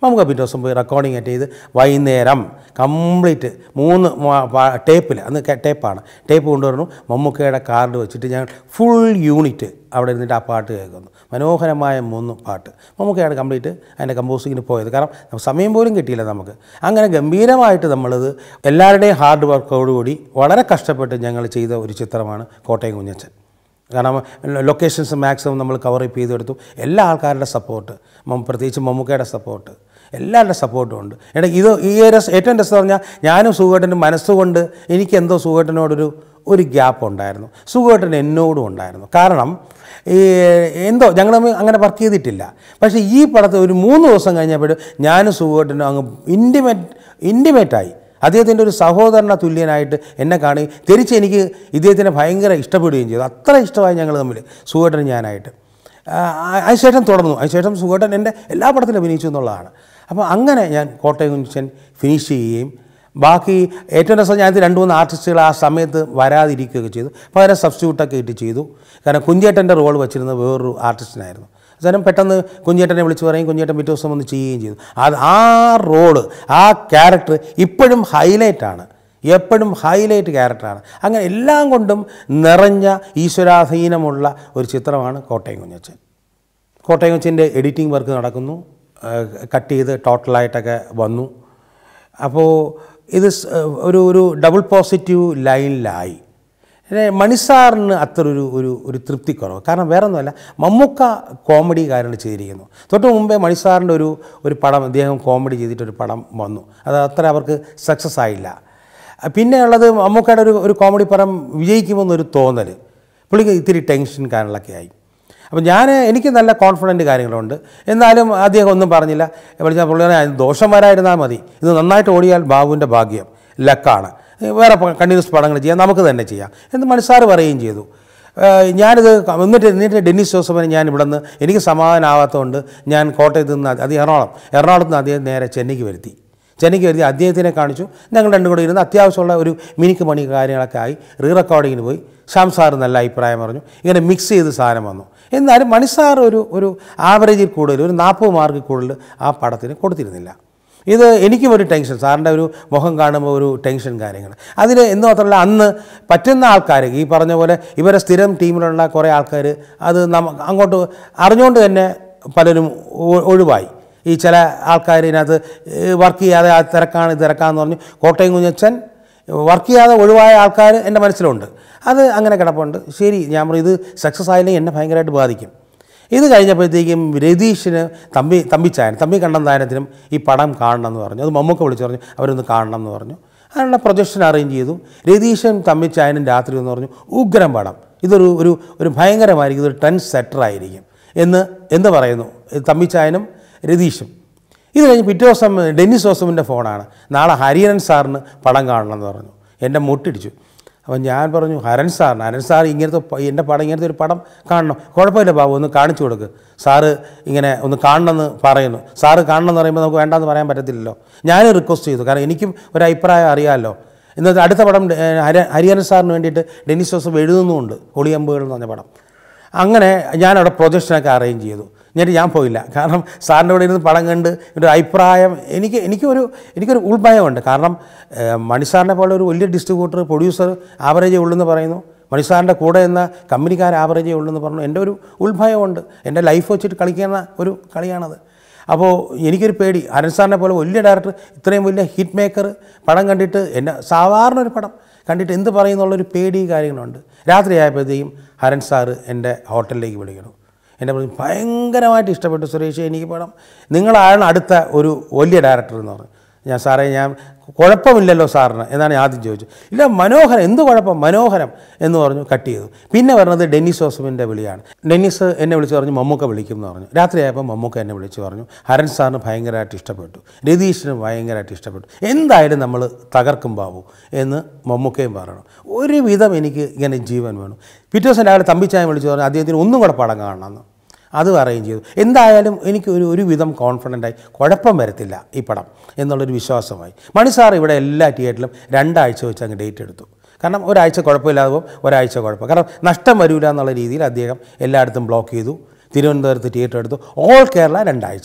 നമുക്ക് പിറ്റേ ദിവസം പോയി റെക്കോർഡിംഗ് അറ്റ് ചെയ്ത് വൈകുന്നേരം കംപ്ലീറ്റ് മൂന്ന് ടേപ്പിൽ അന്ന് കെ- ടേപ്പാണ് ടേപ്പ് കൊണ്ടുവരണം മമ്മൂക്കയുടെ കാർഡ് വെച്ചിട്ട് ഞാൻ ഫുൾ യൂണിറ്റ് അവിടെ ഇരുന്നിട്ട് ആ പാട്ട് കേൾക്കുന്നു മനോഹരമായ മൂന്ന് പാട്ട് മമ്മൂക്കയാണ് കംപ്ലീറ്റ് അതിൻ്റെ കമ്പോസിങ്ങിന് പോയത് കാരണം നമുക്ക് സമയം പോലും കിട്ടിയില്ല നമുക്ക് അങ്ങനെ ഗംഭീരമായിട്ട് നമ്മളത് എല്ലാവരുടെയും ഹാർഡ് വർക്കോടുകൂടി വളരെ കഷ്ടപ്പെട്ട് ഞങ്ങൾ ചെയ്ത ഒരു ചിത്രമാണ് കോട്ടയം കുഞ്ഞച്ചൻ കാരണം ലൊക്കേഷൻസ് മാക്സിമം നമ്മൾ കവർ അപ്പ് ചെയ്തെടുത്തു എല്ലാ ആൾക്കാരുടെ സപ്പോർട്ട് പ്രത്യേകിച്ച് മമ്മൂക്കയുടെ സപ്പോർട്ട് എല്ലാവരുടെ സപ്പോർട്ടും ഉണ്ട് എടാ ഇത് ഈ ഒരു രസം- ഏറ്റവും രസം പറഞ്ഞാൽ ഞാനും സുഖേട്ടനും മനസ്സുകൊണ്ട് എനിക്ക് എന്തോ സുഖേട്ടനോടൊരു ഒരു ഗ്യാപ്പ് ഉണ്ടായിരുന്നു സുഖേട്ടൻ എന്നോടും ഉണ്ടായിരുന്നു കാരണം ഈ എന്തോ ഞങ്ങൾ തമ്മിൽ അങ്ങനെ വർക്ക് ചെയ്തിട്ടില്ല പക്ഷേ ഈ പടത്തിൽ ഒരു മൂന്ന് ദിവസം കഴിഞ്ഞപ്പോഴും ഞാനും സുഖേട്ടനും അങ്ങ് ഇൻറ്റിമേറ്റ് ഇൻറ്റിമേറ്റായി അദ്ദേഹത്തിൻ്റെ ഒരു സഹോദരന തുല്യനായിട്ട് എന്നെ കാണി തിരിച്ച് എനിക്ക് ഇദ്ദേഹത്തിനെ ഭയങ്കര ഇഷ്ടപ്പെടുകയും ചെയ്തു അത്ര ഇഷ്ടമായി ഞങ്ങൾ തമ്മിൽ സുഖേട്ടനും ഞാനായിട്ട് ആ, അതിനുശേഷം തുടർന്നു അതിനുശേഷം സുഖേട്ടൻ എൻ്റെ എല്ലാ പടത്തിലും അഭിനയിച്ചു എന്നുള്ളതാണ് അപ്പോൾ അങ്ങനെ ഞാൻ കോട്ടയം കുഞ്ചൻ ഫിനിഷ് ചെയ്യുകയും ബാക്കി ഏറ്റവും രസം ഞാൻ രണ്ട് മൂന്ന് ആർട്ടിസ്റ്റുകൾ ആ സമയത്ത് വരാതിരിക്കുകയൊക്കെ ചെയ്തു പകരം സബ്സ്റ്റിറ്റ്യൂട്ടൊക്കെ ഇട്ട് ചെയ്തു കാരണം കുഞ്ചേട്ടൻ്റെ റോൾ വെച്ചിരുന്നത് വേറൊരു ആർട്ടിസ്റ്റിനായിരുന്നു അന്നേരം പെട്ടെന്ന് കുഞ്ഞേട്ടനെ വിളിച്ച് പറയും കുഞ്ഞേട്ടൻ പിറ്റേ ദിവസം വന്ന് ചെയ്യുകയും ചെയ്തു അത് ആ റോള് ആ ക്യാരക്ടർ ഇപ്പോഴും ഹൈലൈറ്റാണ് എപ്പോഴും ഹൈലൈറ്റ് ക്യാരക്ടറാണ് അങ്ങനെ എല്ലാം കൊണ്ടും നിറഞ്ഞ ഈശ്വരാധീനമുള്ള ഒരു ചിത്രമാണ് കോട്ടയം കുഞ്ഞച്ചൻ കോട്ടയം കൊച്ചിൻ്റെ എഡിറ്റിംഗ് വർക്ക് നടക്കുന്നു കട്ട് ചെയ്ത് ടോട്ടലായിട്ടൊക്കെ വന്നു അപ്പോൾ ഇത് സ്- ഒരു ഒരു ഡബിൾ പോസിറ്റീവ് ലൈനിലായി പിന്നെ മണിസാറിന് അത്ര ഒരു ഒരു ഒരു തൃപ്തിക്കുറവ് കാരണം വേറെ ഒന്നുമല്ല മമ്മൂക്ക കോമഡി കാര്യങ്ങൾ ചെയ്തിരിക്കുന്നു തൊട്ട് മുമ്പേ മണിസാറിൻ്റെ ഒരു ഒരു പടം അദ്ദേഹം കോമഡി ചെയ്തിട്ടൊരു പടം വന്നു അത് അത്ര അവർക്ക് സക്സസ് ആയില്ല പിന്നെ ഉള്ളത് മമ്മൂക്കയുടെ ഒരു ഒരു കോമഡി പടം വിജയിക്കുമെന്നൊരു തോന്നൽ പുള്ളിക്ക് ഇത്തിരി ടെൻഷൻ കാര്യങ്ങളൊക്കെ ആയി അപ്പോൾ ഞാൻ എനിക്ക് നല്ല കോൺഫിഡൻറ്റ് കാര്യങ്ങളുണ്ട് എന്നാലും അദ്ദേഹം ഒന്നും പറഞ്ഞില്ല വിളിച്ചാൽ പുള്ളിയെ ദോഷം വരായിരുന്നാൽ മതി ഇത് നന്നായിട്ട് ഓടിയാൽ ബാബുവിൻ്റെ ഭാഗ്യം ലക്കാണ് വേറെ കണ്ടിന്യൂസ് പടങ്ങൾ ചെയ്യാം നമുക്ക് തന്നെ ചെയ്യാം എന്ന് മണിസാറ് പറയുകയും ചെയ്തു ഏഹ് ഞാനിത് ക- എന്നിട്ട് എന്നിട്ട് ഡെന്നിസ് ജോസഫിനെ ഞാൻ ഇവിടെ നിന്ന് എനിക്ക് സമാധാനമാവാത്തതുകൊണ്ട് ഞാൻ കോട്ടയത്ത് നിന്ന് അത് എറണാകുളം എറണാകുളത്ത് നിന്ന് അദ്ദേഹം നേരെ ചെന്നൈക്ക് വരുത്തി ചെന്നൈക്ക് വരുത്തി അദ്ദേഹത്തിനെ കാണിച്ചു ഞങ്ങൾ രണ്ടും കൂടെ ഇരുന്ന് അത്യാവശ്യമുള്ള ഒരു മിനിക്ക് പണി കാര്യങ്ങളൊക്കെ ആയി റീ റെക്കോർഡിങ്ങിന് പോയി ശ്യാം സാറ് നല്ല അഭിപ്രായം പറഞ്ഞു ഇങ്ങനെ മിക്സ് ചെയ്ത് സാധനം വന്നു എന്നാലും മണിസാർ ഒരു ഒരു ആവറേജിൽ കൂടുതൽ ഒരു നാൽപ്പത് മാർക്ക് കൂടുതൽ ആ പടത്തിന് കൊടുത്തിരുന്നില്ല ഇത് എനിക്കും ഒരു ടെൻഷൻ സാറിൻ്റെ ഒരു മുഖം കാണുമ്പോൾ ഒരു ടെൻഷൻ കാര്യങ്ങൾ അതിൽ എന്ന് മാത്രമല്ല അന്ന് പറ്റുന്ന ആൾക്കാർ ഈ പറഞ്ഞ പോലെ ഇവരെ സ്ഥിരം ടീമിലുള്ള കുറേ ആൾക്കാർ അത് നമ്മ അങ്ങോട്ട് അറിഞ്ഞുകൊണ്ട് തന്നെ പലരും ഒ- ഒഴിവായി ഈ ചില ആൾക്കാർ ഇതിനകത്ത് വർക്ക് ചെയ്യാതെ ആ തിരക്കാണ് ഇത് തിരക്കാന്ന് പറഞ്ഞ് കോട്ടയം കുഞ്ഞച്ചൻ വർക്ക് ചെയ്യാതെ ഒഴിവായ ആൾക്കാർ എൻ്റെ മനസ്സിലുണ്ട് അത് അങ്ങനെ കിടപ്പുണ്ട് ശരി ഞാൻ പറയും ഇത് സക്സസ് ആയില്ലെങ്കിൽ എന്നെ ഭയങ്കരമായിട്ട് ബാധിക്കും ഇത് കഴിഞ്ഞപ്പോഴത്തേക്കും രതീഷിന് തമ്പി തമ്പിച്ചായൻ തമ്പി കണ്ണന്തായനത്തിനും ഈ പടം കാണണം എന്ന് പറഞ്ഞു അത് മമ്മൂക്ക വിളിച്ചു പറഞ്ഞു അവരൊന്ന് കാണണം എന്ന് പറഞ്ഞു അതിനുള്ള പ്രൊജക്ഷൻ അറേഞ്ച് ചെയ്തു രതീഷും തമ്പിച്ചായനും രാത്രി എന്ന് പറഞ്ഞു ഉഗ്രം പടം ഇതൊരു ഒരു ഒരു ഭയങ്കരമായിരിക്കും ഇതൊരു ടെൻ സെറ്ററായിരിക്കും എന്ന് എന്ന് പറയുന്നു ഇത് തമ്പിച്ചായനും രതീഷും ഇത് കഴിഞ്ഞ് പിറ്റേ ദിവസം ഡെന്നിസ് ജോസഫിൻ്റെ ഫോണാണ് നാളെ ഹരിഹരൻ സാറിന് പടം കാണണം എന്ന് പറഞ്ഞു എൻ്റെ മുട്ടിടിച്ചു അപ്പം ഞാൻ പറഞ്ഞു ഹരൻ സാറിന് ഹരൻ സാർ ഇങ്ങനത്തെ പ- എൻ്റെ പടം ഇങ്ങനത്തെ ഒരു പടം കാണണം കുഴപ്പമില്ല ബാബു ഒന്ന് കാണിച്ചു കൊടുക്ക് സാറ് ഇങ്ങനെ ഒന്ന് കാണണമെന്ന് പറയുന്നു സാറ് കാണണം എന്ന് പറയുമ്പോൾ നമുക്ക് വേണ്ടെന്ന് പറയാൻ പറ്റത്തില്ലല്ലോ ഞാൻ റിക്വസ്റ്റ് ചെയ്തു കാരണം എനിക്കും ഒരു അഭിപ്രായം അറിയാമല്ലോ ഇന്നത്തെ അടുത്ത പടം ഏ, ഹര ഹരിഹരൻ സാറിന് വേണ്ടിയിട്ട് ഡെന്നിസ് ജോസഫ് എഴുതുന്നുമുണ്ട് ഒളിയമ്പുകൾ എന്ന് പറഞ്ഞ പടം അങ്ങനെ ഞാനവിടെ പ്രൊജക്ഷനൊക്കെ അറേഞ്ച് ചെയ്തു എന്നിട്ട് ഞാൻ പോയില്ല കാരണം സാറിൻ്റെ കൂടെ ഇരുന്ന് പടം കണ്ട് ഒരു അഭിപ്രായം എനിക്ക് എനിക്കൊരു എനിക്കൊരു ഉൾഭയമുണ്ട് കാരണം ഏഹ്, മണിസാറിനെ പോലെ ഒരു വലിയ ഡിസ്ട്രിബ്യൂട്ടർ പ്രൊഡ്യൂസർ ആവറേജേ ഉള്ളെന്ന് പറയുന്നു മണിസാറിൻ്റെ കൂടെ എന്ന കമ്പനിക്കാർ ആവറേജേ ഉള്ളെന്ന് പറഞ്ഞു എൻ്റെ ഒരു ഉൾഭയമുണ്ട് എൻ്റെ ലൈഫ് വെച്ചിട്ട് കളിക്കുന്ന ഒരു കളിയാണത് അപ്പോൾ എനിക്കൊരു പേടി അരൺ സാറിനെ പോലെ വലിയ ഡയറക്ടർ ഇത്രയും വലിയ ഹിറ്റ് മേക്കർ പടം കണ്ടിട്ട് എന്നെ സാധാരണ ഒരു പടം കണ്ടിട്ട് എന്ത് പറയുന്നുള്ളൊരു പേടി കാര്യങ്ങളുണ്ട് രാത്രി ആയപ്പോഴത്തേക്കും ഹരൺ സാറ് എൻ്റെ ഹോട്ടലിലേക്ക് വിളിക്കണം എന്നെ പറഞ്ഞു ഭയങ്കരമായിട്ട് ഇഷ്ടപ്പെട്ടു സുരേഷ് എനിക്ക് പടം നിങ്ങളാണ് അടുത്ത ഒരു വലിയ ഡയറക്ടർ എന്ന് പറഞ്ഞു ഞാൻ സാറേ ഞാൻ കുഴപ്പമില്ലല്ലോ സാറിന് എന്നാണ് ഞാൻ ആദ്യം ചോദിച്ചത് ഇല്ല മനോഹരം എന്ത് കുഴപ്പം മനോഹരം എന്ന് പറഞ്ഞു കട്ട് ചെയ്തു പിന്നെ പറഞ്ഞത് ഡെന്നിസ് ജോസഫിൻ്റെ വിളിയാണ് ഡെന്നിസ് എന്നെ വിളിച്ച് പറഞ്ഞു മമ്മൂക്ക വിളിക്കും എന്ന് പറഞ്ഞു രാത്രിയായപ്പോൾ മമ്മൂക്ക എന്നെ വിളിച്ച് പറഞ്ഞു ഹരൻ സാറിന് ഭയങ്കരമായിട്ട് ഇഷ്ടപ്പെട്ടു രതീഷിന് ഭയങ്കരമായിട്ട് ഇഷ്ടപ്പെട്ടു എന്തായാലും നമ്മൾ തകർക്കും ബാബു എന്ന് മമ്മൂക്കയും പറയണം ഒരുവിധം എനിക്ക് ഇങ്ങനെ ജീവൻ വേണം പിറ്റേ ദിവസം രാവിലെ തമ്പിച്ചായം വിളിച്ച് പറഞ്ഞു അദ്ദേഹത്തിന് ഒന്നും കൂടെ പടം കാണണമെന്ന് അത് അറേഞ്ച് ചെയ്തു എന്തായാലും എനിക്ക് ഒരു ഒരുവിധം കോൺഫിഡൻ്റായി കുഴപ്പം വരത്തില്ല ഈ പടം എന്നുള്ളൊരു വിശ്വാസമായി മണി സാർ ഇവിടെ എല്ലാ തിയേറ്ററിലും രണ്ടാഴ്ച വെച്ച് അങ്ങ് ഡേറ്റ് എടുത്തു കാരണം ഒരാഴ്ച കുഴപ്പമില്ലാതെ പോകും ഒരാഴ്ച കുഴപ്പം കാരണം നഷ്ടം വരില്ല എന്നുള്ള രീതിയിൽ അദ്ദേഹം എല്ലായിടത്തും ബ്ലോക്ക് ചെയ്തു തിരുവനന്തപുരത്ത് തിയേറ്റർ എടുത്തു ഓൾ കേരള രണ്ടാഴ്ച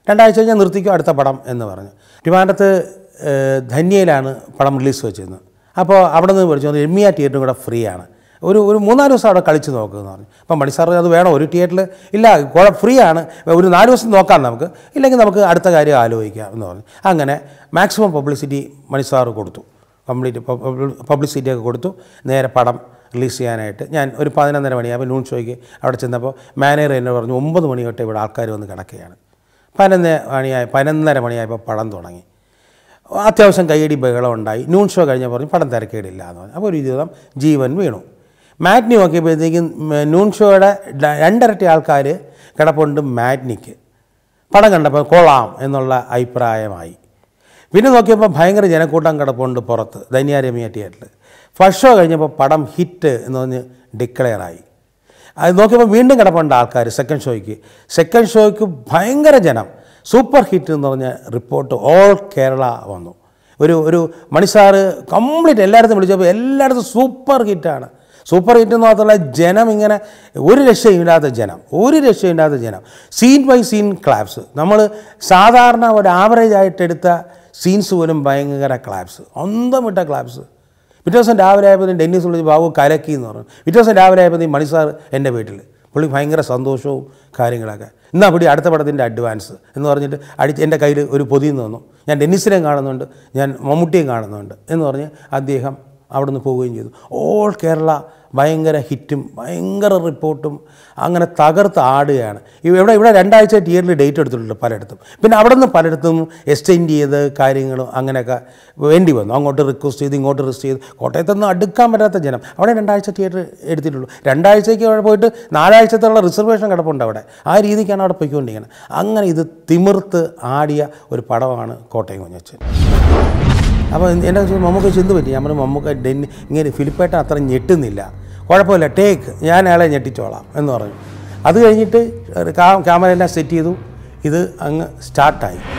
രണ്ടാഴ്ച കഴിഞ്ഞാൽ നിർത്തിക്കോ അടുത്ത പടം എന്ന് പറഞ്ഞു ട്രിവാൻഡ്രത്ത് ഏഹ്, ധന്യയിലാണ് പടം റിലീസ് വെച്ചിരുന്നത് അപ്പോൾ അവിടെ നിന്ന് വിളിച്ചു രമ്യ തിയേറ്ററും കൂടെ ഫ്രീ ആണ് ഒരു ഒരു മൂന്നാല് ദിവസം അവിടെ കളിച്ച് നോക്കുമെന്ന് പറഞ്ഞു അപ്പം മണി സാർ അത് വേണം ഒരു തിയേറ്ററിൽ ഇല്ല കുഴ ഫ്രീ ആണ് ഒരു നാല് ദിവസം നോക്കാം നമുക്ക് ഇല്ലെങ്കിൽ നമുക്ക് അടുത്ത കാര്യം ആലോചിക്കാം എന്ന് പറഞ്ഞു അങ്ങനെ മാക്സിമം പബ്ലിസിറ്റി മണി സാർ കൊടുത്തു കംപ്ലീറ്റ് പബ്ലിസിറ്റി ഒക്കെ കൊടുത്തു നേരെ പടം റിലീസ് ചെയ്യാനായിട്ട് ഞാൻ ഒരു പതിനൊന്നര മണിയാകുമ്പോൾ നൂൺ ഷോയ്ക്ക് അവിടെ ചെന്നപ്പോൾ മാനേജർ എന്നോട് പറഞ്ഞു ഒമ്പത് മണി തൊട്ട് ഇവിടെ ആൾക്കാർ വന്ന് കിടക്കുകയാണ് പതിനൊന്ന് മണിയായി പതിനൊന്നര മണിയായപ്പോൾ പടം തുടങ്ങി അത്യാവശ്യം കൈയടി ബഹളം ഉണ്ടായി നൂൺ ഷോ കഴിഞ്ഞ പറഞ്ഞു പടം തിരക്കേടില്ല എന്ന് പറഞ്ഞു അപ്പോൾ ഒരു ജീവിതം ജീവൻ വീണു മാറ്റ്നി നോക്കിയപ്പോഴത്തേക്കും ഉം, നൂൺ ഷോയുടെ ര- രണ്ടിരട്ടി ആൾക്കാർ കിടപ്പുണ്ട് മാറ്റ്നിക്ക് പടം കണ്ടപ്പോൾ കൊള്ളാം എന്നുള്ള അഭിപ്രായമായി പിന്നെ നോക്കിയപ്പോൾ ഭയങ്കര ജനക്കൂട്ടം കിടപ്പുണ്ട് പുറത്ത് ധന്യാരമ്യ തിയേറ്ററിൽ ഫസ്റ്റ് ഷോ കഴിഞ്ഞപ്പോൾ പടം ഹിറ്റ് എന്ന് പറഞ്ഞ് ഡിക്ലെയർ ആയി അത് നോക്കിയപ്പോൾ വീണ്ടും കിടപ്പുണ്ട് ആൾക്കാർ സെക്കൻഡ് ഷോയ്ക്ക് സെക്കൻഡ് ഷോയ്ക്ക് ഭയങ്കര ജനം സൂപ്പർ ഹിറ്റ് എന്ന് പറഞ്ഞ റിപ്പോർട്ട് ഓൾ കേരള വന്നു ഒരു ഒരു മണിസാറ് കംപ്ലീറ്റ് എല്ലായിടത്തും വിളിച്ചപ്പോൾ എല്ലായിടത്തും സൂപ്പർ ഹിറ്റാണ് സൂപ്പർ ഹിറ്റ് എന്ന് മാത്രമല്ല ജനം ഇങ്ങനെ ഒരു രക്ഷയില്ലാത്ത ജനം ഒരു രക്ഷയില്ലാത്ത ജനം സീൻ ബൈ സീൻ ക്ലാപ്സ് നമ്മൾ സാധാരണ ഒരു ആവറേജ് ആയിട്ട് എടുത്ത സീൻസ് പോലും ഭയങ്കര ക്ലാപ്സ് ഒന്തം വിട്ട ക്ലാപ്സ് പിറ്റേ ദിവസം രാവിലെ ആയപ്പോൾ ഡെന്നിസ് വിളിച്ച് ബാബു കലക്കി എന്ന് പറഞ്ഞു പിറ്റേ ദിവസം രാവിലെ ആയപ്പോൾ മണി സാർ എൻ്റെ വീട്ടിൽ പുള്ളി ഭയങ്കര സന്തോഷവും കാര്യങ്ങളൊക്കെ എന്നാൽ പിടി അടുത്ത പടത്തിൻ്റെ അഡ്വാൻസ് എന്ന് പറഞ്ഞിട്ട് അടിച്ച് എൻ്റെ കയ്യിൽ ഒരു പൊതിന്ന് തന്നു ഞാൻ ഡെന്നിസിനെയും കാണുന്നുണ്ട് ഞാൻ മമ്മൂട്ടിയും കാണുന്നുണ്ട് എന്ന് പറഞ്ഞ് അദ്ദേഹം അവിടെ നിന്ന് പോവുകയും ചെയ്തു ഓൾ കേരള ഭയങ്കര ഹിറ്റും ഭയങ്കര റിപ്പോർട്ടും അങ്ങനെ തകർത്ത് ആടുകയാണ് ഇവ- ഇവിടെ ഇവിടെ രണ്ടാഴ്ച തിയേറ്ററിൽ ഡേറ്റ് എടുത്തിട്ടുണ്ട് പലയിടത്തും പിന്നെ അവിടെ നിന്ന് പലയിടത്തും എക്സ്റ്റെൻഡ് ചെയ്ത് കാര്യങ്ങളും അങ്ങനെയൊക്കെ വേണ്ടി വന്നു അങ്ങോട്ട് റിക്വസ്റ്റ് ചെയ്ത് ഇങ്ങോട്ട് റിക്വസ്റ്റ് ചെയ്ത് കോട്ടയത്തൊന്നും അടുക്കാൻ പറ്റാത്ത ജനം അവിടെ രണ്ടാഴ്ച തിയേറ്റർ എടുത്തിട്ടുള്ളൂ രണ്ടാഴ്ചയ്ക്ക് അവിടെ പോയിട്ട് നാലാഴ്ചത്തുള്ള റിസർവേഷൻ കിടപ്പുണ്ട് അവിടെ ആ രീതിക്കാണ് അവിടെ പോയിക്കൊണ്ടിരിക്കുന്നത് അങ്ങനെ ഇത് തിമിർത്ത് ആടിയ ഒരു പടമാണ് കോട്ടയം കുഞ്ഞച്ചൻ അപ്പോൾ എൻ്റെ മമ്മൂക്ക ചിന്ത പറ്റി ഞാൻ പറഞ്ഞു മമ്മൂക്ക ഡെന്നി ഇങ്ങനെ ഫിലിപ്പേട്ട അത്ര ഞെട്ടുന്നില്ല കുഴപ്പമില്ല ടേക്ക് ഞാൻ അയാളെ ഞെട്ടിച്ചോളാം എന്ന് പറഞ്ഞു അത് കഴിഞ്ഞിട്ട് ക്യാമറ എല്ലാം സെറ്റ് ചെയ്തു ഇത് അങ്ങ് സ്റ്റാർട്ടായി